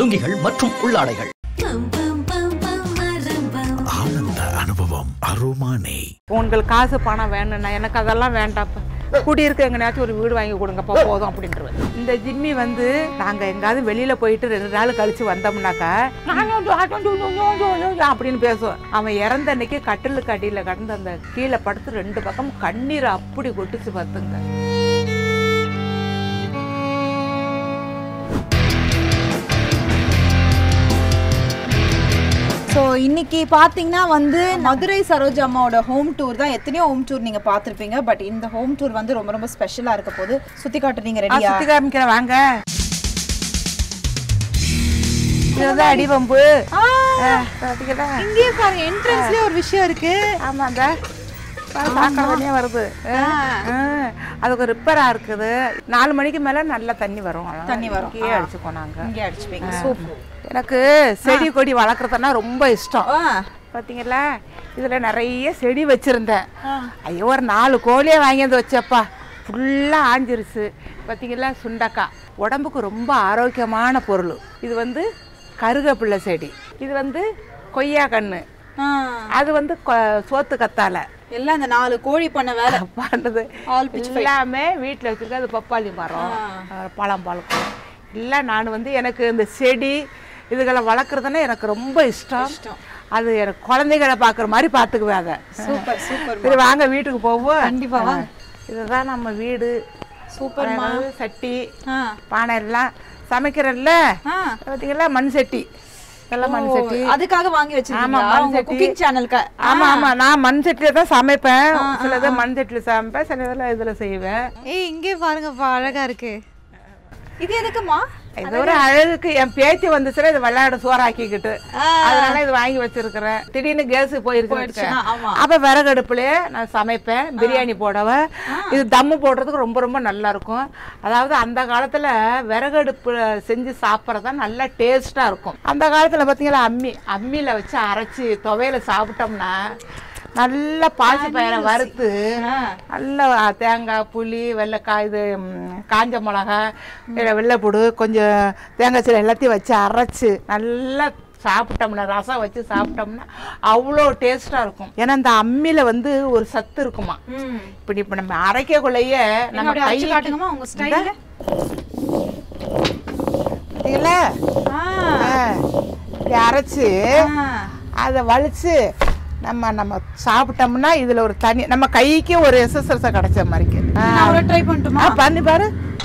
லுங்கிகள் மற்றும் உள்ளாடைகள் பம் பம் பம் பம் மரம் பம் ஆனந்த அனுபவம் அருமானே உங்களுக்கு காசு பணம் வேணும்னா எனக்கு அதெல்லாம் வேண்டாப்பா குடியிருக்க எங்கேயாச்சும் ஒரு வீடு வாங்கி கொடுங்கப்பா போதும் அப்படின்ட்டுருவேன் இந்த ஜிம்மி வந்து நாங்கள் எங்காவது வெளியில் போயிட்டு ரெண்டு நாள் கழிச்சு வந்தோம்னாக்கா அப்படின்னு பேசுவோம் அவன் இறந்த அன்னைக்கு கட்டிலுக்கு அடியில் கடந்து அந்த கீழே படுத்து ரெண்டு பக்கம் கண்ணீர் அப்படி கொட்டுச்சு பார்த்துங்க ஸோ இன்னைக்கு பார்த்தீங்கன்னா வந்து மதுரை சரோஜா அம்மாவோட ஹோம் டூர் தான் எத்தனையோ ஹோம் டூர் நீங்க பார்த்திருப்பீங்க பட் இந்த ஹோம் டூர் வந்து ரொம்ப ரொம்ப ஸ்பெஷலா இருக்க போது சுத்தி காட்டுறீங்க ரெடியா சுத்தி காமிக்கிறேன் வாங்க இதுதான் அடிபம்பு பார்த்தீங்களா இங்கேயே பாருங்க என்ட்ரன்ஸ்லயே ஒரு விஷயம் இருக்கு ஆமாங்க சாக்கடை தண்ணியே வருது ஆ, அதுக்கு ரிப்பேரா இருக்குது நாலு மணிக்கு மேல நல்லா தண்ணி வரும் தண்ணி வரும். இங்கேயே அடிச்சுக்கோ நாங்க இங்கே அடிச்சுப்பீங்க சூப்பர் எனக்கு செடி கொடி வளர்க்குறதுன்னா ரொம்ப இஷ்டம் பார்த்தீங்களா இதில் நிறைய செடி வச்சுருந்தேன் ஐயோ ஒரு நாலு கோழியே வாங்கி வந்து வச்சப்பா ஃபுல்லாக ஆஞ்சிருச்சு பார்த்தீங்களா சுண்டக்காய் உடம்புக்கு ரொம்ப ஆரோக்கியமான பொருள் இது வந்து கருகப்பிள்ளை செடி இது வந்து கொய்யா கன்று அது வந்து கொ- சோத்து கத்தாழை எல்லாம் இந்த நாலு கோழி பண்ண வேலை பண்ணுறது ஆல் எல்லாமே வீட்டில் வச்சுருக்க அது பப்பாளி மரம் அஹ் பழம் பழக்கம் இல்லை நான் வந்து எனக்கு இந்த செடி இதுகளை வளர்க்குறதுன்னா எனக்கு ரொம்ப இஷ்டம் அது எனக்கு குழந்தைகளை பார்க்குற மாதிரி பார்த்துக்குவேன் அதை சூப்பர் சூப்பர் சரி வாங்க வீட்டுக்கு போவோம் கண்டிப்பா வாங்க. இதுதான் நம்ம வீடு சூப்பர்மா அதாவது சட்டி ஆ பானை எல்லாம் சமைக்கிறல்ல ஆ பார்த்தீங்களா மண் சட்டி எல்லாம் மண் சட்டி அதுக்காக வாங்கி ஆமா, வச்சிருக்கீங்க மண் உங்க சட்டி. குக்கிங் சேனலுக்கு ஆமா ஆமா நான் மண் சட்டியில தான் சமைப்பேன் சில இதை மண் சட்டியில சமைப்பேன் சில இதெல்லாம் இதுல செய்வேன் ஏய் இங்கே பாருங்கப்பா அழகா இருக்கு இது எதுக்குமா இது ஒரு அழகுக்கு என் பேத்தி வந்துச்சுன்னா இது விளையாட சோறாக்கிக்கிட்டு அதனால இது வாங்கி வச்சிருக்கிறேன் திடீர்னு கேஸ் போயிருக்கு போயிடுச்சுன்னா, ஆமா. அப்ப விறகடுப்புலயே நான் சமைப்பேன் பிரியாணி போடவ இது தம்மு போடுறதுக்கு ரொம்ப ரொம்ப நல்லா இருக்கும் அதாவது அந்த காலத்துல விறகடுப்புல செஞ்சு சாப்பிட்றதா நல்லா டேஸ்டா இருக்கும் அந்த காலத்துல பாத்தீங்களா அம்மி அம்மியில வச்சு அரைச்சி துவையில சாப்பிட்டோம்னா நல்லா பாசி பயிரை வறுத்து நல்ல தேங்காய் புளி வெள்ளைக்காய் இது ம், காஞ்ச மிளகா இல்லை வெள்ளைப்பூடு கொஞ்சம் தேங்காய் சீலை எல்லாத்தையும் வச்சு அரைச்சு நல்லா சாப்பிட்டோம்னா ரசம் வச்சு சாப்பிட்டோம்னா அவ்வளோ டேஸ்ட்டாக இருக்கும் ஏன்னா இந்த அம்மியில் வந்து ஒரு சத்து இருக்குமா இப்படி இப்போ நம்ம அரைக்கக்குள்ளேயே நம்ம அப்படியே கை அரைச்சு காட்டுங்கம்மா உங்க ஸ்டைல்ல பார்த்தீங்களா இப்படி அரைச்சு அதை வலிச்சு நம்ம நம்ம சாப்பிட்டோம்னா இதுல ஒரு தனி நம்ம கைக்கு ஒரு எஸ்எஸ்எஸ் கிடைச்ச மாதிரிக்கு ஆ. நான் ஒரு ட்ரை பண்ணட்டுமா ஆ, பண்ணி பாரு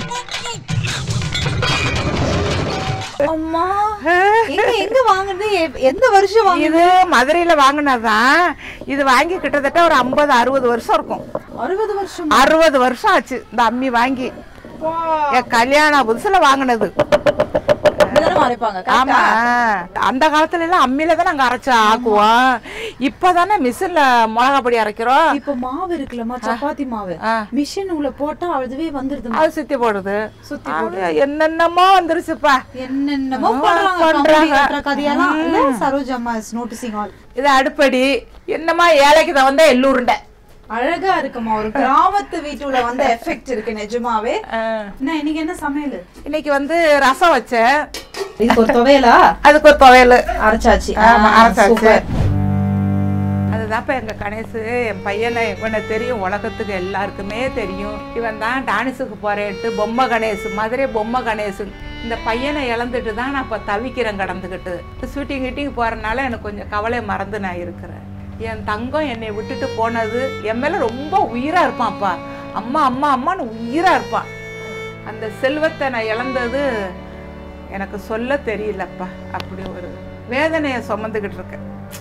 அம்மா எங்க எங்க வாங்குனது எ- எந்த வருஷம் வாங்குனது இது மதுரையில வாங்கினதுதான் இது வாங்கி கிட்டத்தட்ட ஒரு ஐம்பது அறுபது வருஷம் இருக்கும் அறுபது வருஷம் அறுபது வருஷம் ஆச்சு இந்த அம்மி வாங்கி என் கல்யாண புதுசுல வாங்கினது இப்படிதானே அரைப்பாங்க ஆமா அந்த காலத்துல எல்லாம் அம்மியில தான் நாங்க அரைச்சு ஆக்குவோம் இப்பதானே மிஷின்ல மிளகா பொடி அரைக்கிறோம் இப்ப மாவு இருக்குல்லம்மா சப்பாத்தி மாவு ஆ. மிஷின் உள்ள போட்டா அதுவே வந்துருது அது சுத்தி போடுது சுத்தி அது என்னென்னமோ வந்துருச்சுப்பா என்னென்னமோ ஆ, பண்றாங்க பண்றாங்க. கம்பி கட்டுற கதையெல்லாம் இல்ல சரோஜா அம்மா இஸ் நோட்டிசிங் ஆல் இது அடுப்படி என்னமா ஏழைக்கு தகுந்த எள்ளூருண்டை அழகா இருக்குமா ஒரு கிராமத்து வீட்டுல வந்த எஃபெக்ட் இருக்கு நிஜமாவே என்ன இன்னைக்கு என்ன சமையல் இன்னைக்கு வந்து ரசம் வச்சேன் இதுக்கு ஒரு துவையலா அதுக்கு ஒரு துவையல் அரைச்சாச்சு ஆமா ஆ, அரைச்சாச்சு super. அதுதான்ப்பா எங்க கணேசு என் பையனை இவனை தெரியும் உலகத்துக்கு எல்லாருக்குமே தெரியும் இவன் தான் டான்ஸுக்கு போறேன்ட்டு பொம்மை கணேசு மதுரை பொம்மை கணேசு இந்த பையனை இழந்துட்டு தான் நான் இப்போ தவிக்கிறேன் கடந்துக்கிட்டு ஷூட்டிங் கிட்டிங் போறதுனால எனக்கு கொஞ்சம் கவலை மறந்து நான் இருக்கிறேன் என் தங்கம் என்னை விட்டுட்டு போனது என் மேல ரொம்ப உயிரா இருப்பான்ப்பா அம்மா அம்மா அம்மான்னு உயிரா இருப்பான் அந்த செல்வத்தை நான் இழந்தது எனக்கு சொல்ல தெரியலப்பா அப்படி ஒரு வேதனையை சுமந்துக்கிட்டு இருக்கேன்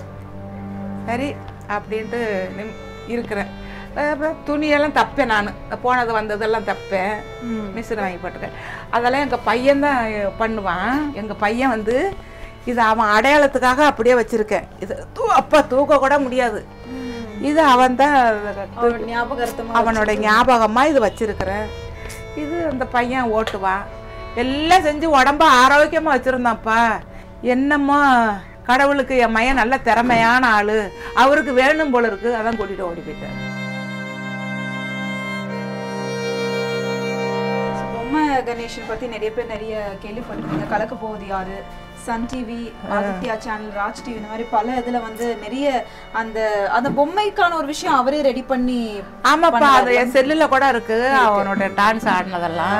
சரி அப்படின்ட்டு நிம் இருக்கிறேன் அப்புறம் துணியெல்லாம் தப்பேன் நான் போனது வந்ததெல்லாம் தப்பேன் மிஷின் வாங்கி போட்டுக்கேன் அதெல்லாம் எங்கள் பையன்தான் பண்ணுவான் எங்கள் பையன் வந்து இது அவன் அடையாளத்துக்காக அப்படியே வச்சுருக்கேன் இது தூ அப்பா தூக்க கூட முடியாது இது அவன் தான் அவரோட ஞாபகார்த்தமா அவனோட ஞாபகமாக இது வச்சிருக்கிறேன் இது அந்த பையன் ஓட்டுவான் எல்லாம் செஞ்சு உடம்ப ஆரோக்கியமாக வச்சுருந்தான்ப்பா என்னமோ கடவுளுக்கு என் மையன் நல்ல திறமையான ஆளு அவருக்கு வேணும் போல இருக்கு அதான் கூட்டிட்டு ஓடி போயிட்டார் பொம்மை கணேசன் பத்தி நிறைய பேர் நிறைய கேள்விப்பட்டிருப்பீங்க கலக்க போகுது யாரு Sun TV Aditya channel Raj TV இந்த மாதிரி பல இதுல வந்து நிறைய அந்த அந்த பொம்மைக்கான ஒரு விஷயம் அவரே ரெடி பண்ணி ஆமாப்பா அது என் செல்லுல கூட இருக்கு அவனோட டான்ஸ் ஆடினதெல்லாம்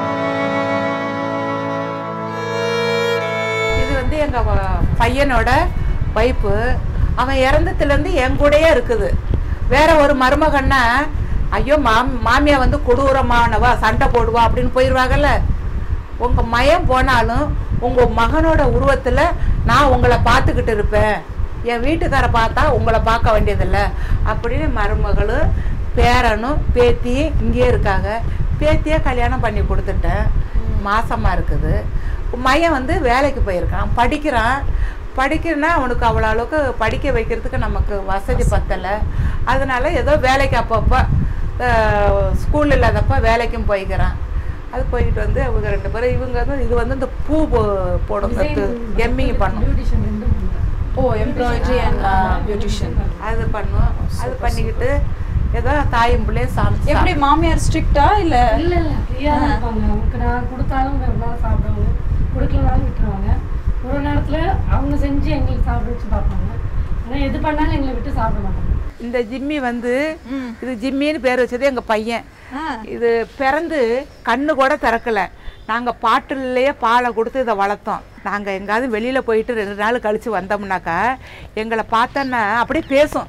இது வந்து எங்க வ- பையனோட வைப்பு அவன் இறந்ததுல இருந்து என் கூடயே இருக்குது வேற ஒரு மருமகன்னா ஐயோ மாம் மாமியா வந்து கொடூரமானவா சண்டை போடுவா அப்படின்னு போயிடுவாங்கல்ல உங்க மயம் போனாலும் உங்க மகனோட உருவத்துல நான் உங்களை பார்த்துக்கிட்டு இருப்பேன் என் வீட்டுக்கார பார்த்தா உங்களை பார்க்க வேண்டியதில்லை அப்படின்னு மருமகளும் பேரனும் பேத்தி இங்கேயே இருக்காங்க பேத்தியே கல்யாணம் பண்ணி கொடுத்துட்டேன் மாசமா இருக்குது மையன் வந்து வேலைக்கு போயிருக்கான் படிக்கிறான் படிக்கிறனா அவனுக்கு அவ்வளோ அளவுக்கு படிக்க வைக்கிறதுக்கு நமக்கு வசதி பத்தலை அதனால ஏதோ வேலைக்கு அப்பப்போ ஸ்கூல் இல்லாதப்ப வேலைக்கும் போய்க்கிறான் அது போய்கிட்டு வந்து அவங்க ரெண்டு பேரும் இவங்க வந்து இது வந்து இந்த பூ போ- போடுறது எம்மிங் பண்ணும் ஓ எம்ப்ராய்டரி அண்ட் பியூட்டிஷியன் அது பண்ணும் அது பண்ணிக்கிட்டு ஏதோ தாயும் பிள்ளையும் சாமி எப்படி மாமியார் ஸ்ட்ரிக்ட்டா இல்ல இல்ல இல்ல ஃப்ரீயா தான் இருப்பாங்க அவங்களுக்கு நான் கொடுத்தாலும் ஒரு நாள் சாப்பிடுவாங்க கொடுக்கலனாலும் விட்டுருவாங்க ஒரு நேரத்துல அவங்க செஞ்சு எங்களுக்கு சாப்பிட வச்சு பார்ப்பாங்க ஆனா எது பண்ணாலும் எங்களை விட்டு சாப்பிட மாட்டாங்க இந்த ஜிம்மி வந்து இது ஜிம்மின்னு பேர் வச்சது எங்க பையன் இது பிறந்து கண்ணு கூட திறக்கல நாங்க பாட்டிலேயே பாலை கொடுத்து இதை வளர்த்தோம் நாங்க எங்காவது வெளியில போயிட்டு ரெண்டு நாள் கழிச்சு வந்தோம்னாக்கா எங்களை பார்த்தோன்னா அப்படியே பேசும்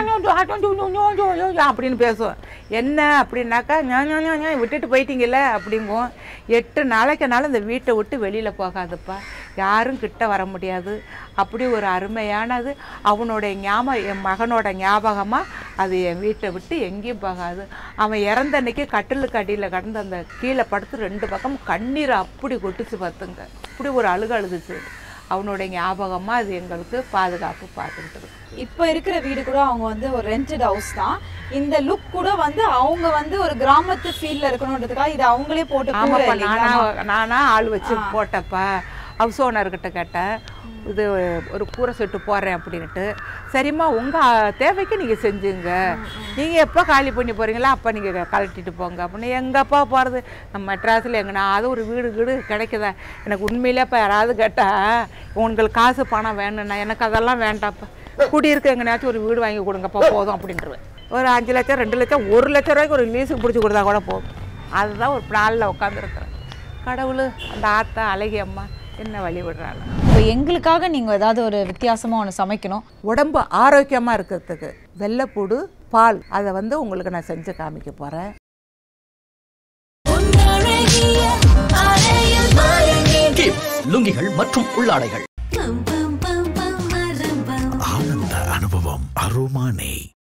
அப்படின்னு பேசும் என்ன அப்படின்னாக்கா ஞா, ஞா, ஞா, ஞா, விட்டுட்டு போயிட்டீங்கல்ல அப்படிங்கும் எட்டு நாளைக்குனாலும் இந்த வீட்டை விட்டு வெளியில் போகாதுப்பா யாரும் கிட்ட வர முடியாது அப்படி ஒரு அருமையானது அவனுடைய ஞாபகம் என் மகனோட ஞாபகமாக அது என் வீட்டை விட்டு எங்கேயும் போகாது அவன் இறந்த அன்னைக்கு கட்டிலுக்கு அடியில் கடந்து அந்த கீழே படுத்து ரெண்டு பக்கம் கண்ணீர் அப்படி கொட்டுச்சு பார்த்துங்க அப்படி ஒரு அழுகு அழுதுச்சு அவனுடைய ஞாபகமாக அது எங்களுக்கு பாதுகாப்பு பார்த்துக்கிட்டு இருக்கு இப்ப இருக்கிற வீடு கூட அவங்க வந்து ஒரு ரெண்டட் ஹவுஸ் தான் இந்த லுக் கூட வந்து அவங்க வந்து ஒரு கிராமத்து ஃபீல்ல இருக்கணும்ன்றதுக்காக இது அவங்களே போட்டு கூரை ஆமாப்பா இல்லைங்களா? நானா நானா ஆள் வச்சு போட்டப்பா ஹவுஸ் ஓனர்கிட்ட கேட்டேன் இது ஒரு கூரை செட்டு போடுறேன் அப்படின்ட்டு சரிம்மா உங்கள் தேவைக்கு நீங்கள் செஞ்சுங்க நீங்கள் எப்போ காலி பண்ணி போகிறீங்களா அப்போ நீங்கள் கலட்டிட்டு போங்க அப்படின்னு எங்கப்பா போகிறது நம்ம மெட்ராஸில் எங்கனாவது ஒரு வீடு வீடு கிடைக்குதா எனக்கு உண்மையிலே இப்போ யாராவது கேட்டால் உங்களுக்கு காசு பணம் வேணும்னா எனக்கு அதெல்லாம் வேண்டாம்ப்பா குடியிருக்க எங்கேனாச்சும் ஒரு வீடு வாங்கி கொடுங்கப்பா போதும் அப்படின்ட்டுருவேன் ஒரு அஞ்சு லட்சம் ரெண்டு லட்சம் ஒரு லட்ச ரூபாய்க்கு ஒரு லீஸுக்கு பிடிச்சி கொடுத்தா கூட போதும் அதுதான் ஒரு நாளில் உட்காந்துருக்குறேன் கடவுள் அந்த ஆத்தா அழகி அம்மா என்ன வழி விடுறாங்க இப்போ எங்களுக்காக நீங்க ஏதாவது ஒரு வித்தியாசமா ஒன்று சமைக்கணும் உடம்பு ஆரோக்கியமாக இருக்கிறதுக்கு வெள்ளைப்பூடு பால் அதை வந்து உங்களுக்கு நான் செஞ்சு காமிக்க போகிறேன் உன்னழகிய அறையில் மயங்கி கிப்ஸ் லுங்கிகள் மற்றும் உள்ளாடைகள் பம் பம் பம் பம் மரம் பம் ஆனந்த அனுபவம் அருமானே